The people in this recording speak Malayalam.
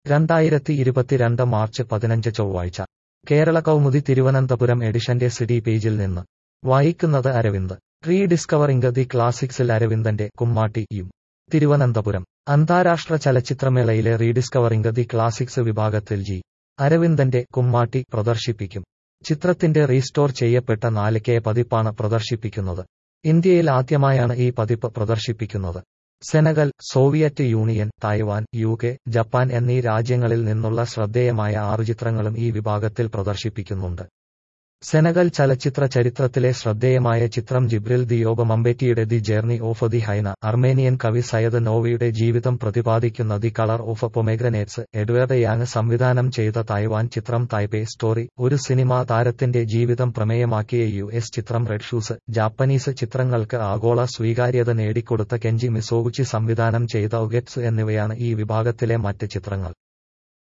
രണ്ടായിരത്തി ഇരുപത്തിരണ്ട് മാർച്ച് പതിനഞ്ച് ചൊവ്വാഴ്ച കേരള കൗമുദി തിരുവനന്തപുരം എഡിഷന്റെ സിഡി പേജിൽ നിന്ന് വായിക്കുന്നത് അരവിന്ദ് റീഡിസ്കവറിംഗ് ദി ക്ലാസിക്സിൽ അരവിന്ദന്റെ കുമ്മാട്ടി യും തിരുവനന്തപുരം അന്താരാഷ്ട്ര ചലച്ചിത്രമേളയിലെ റീഡിസ്കവറിംഗ് ദി ക്ലാസിക്സ് വിഭാഗത്തിൽ ജി അരവിന്ദന്റെ കുമ്മാട്ടി പ്രദർശിപ്പിക്കും ചിത്രത്തിന്റെ റീസ്റ്റോർ ചെയ്യപ്പെട്ട നാല് കെ പതിപ്പാണ് പ്രദർശിപ്പിക്കുന്നത് ഇന്ത്യയിൽ ആദ്യമായാണ് ഈ പതിപ്പ് പ്രദർശിപ്പിക്കുന്നത് Senegal Soviet Union Taiwan U K Japan എന്നീ രാജ്യങ്ങളിൽ നിന്നുള്ള ശ്രദ്ധേയമായ ആറു ചിത്രങ്ങളും ഈ വിഭാഗത്തിൽ പ്രദർശിപ്പിക്കുന്നുണ്ട് സെനഗൽ ചലച്ചിത്ര ചരിത്രത്തിലെ ശ്രദ്ധേയമായ ചിത്രം ജിബ്രിൽ ദിയോബ മമ്പെറ്റിയുടെ the journey of the hyena Armenian കവി സയദ് നോവയുടെ ജീവിതം പ്രതിപാദിക്കുന്ന the colour of pomegranates Edward Yang സംവിധാനം ചെയ്ത തായ്വാൻ ചിത്രം തായ്പേ സ്റ്റോറി ഒരു സിനിമാ താരത്തിന്റെ ജീവിതം പ്രമേയമാക്കിയ യു എസ് ചിത്രം റെഡ് ഷൂസ് ജാപ്പനീസ് ചിത്രങ്ങൾക്ക് ആഗോള സ്വീകാര്യത നേടിക്കൊടുത്ത കെഞ്ചി മിസോഗുച്ചി സംവിധാനം ചെയ്ത ഒഗെറ്റ്സ് എന്നിവയാണ് ഈ വിഭാഗത്തിലെ മറ്റ് ചിത്രങ്ങൾ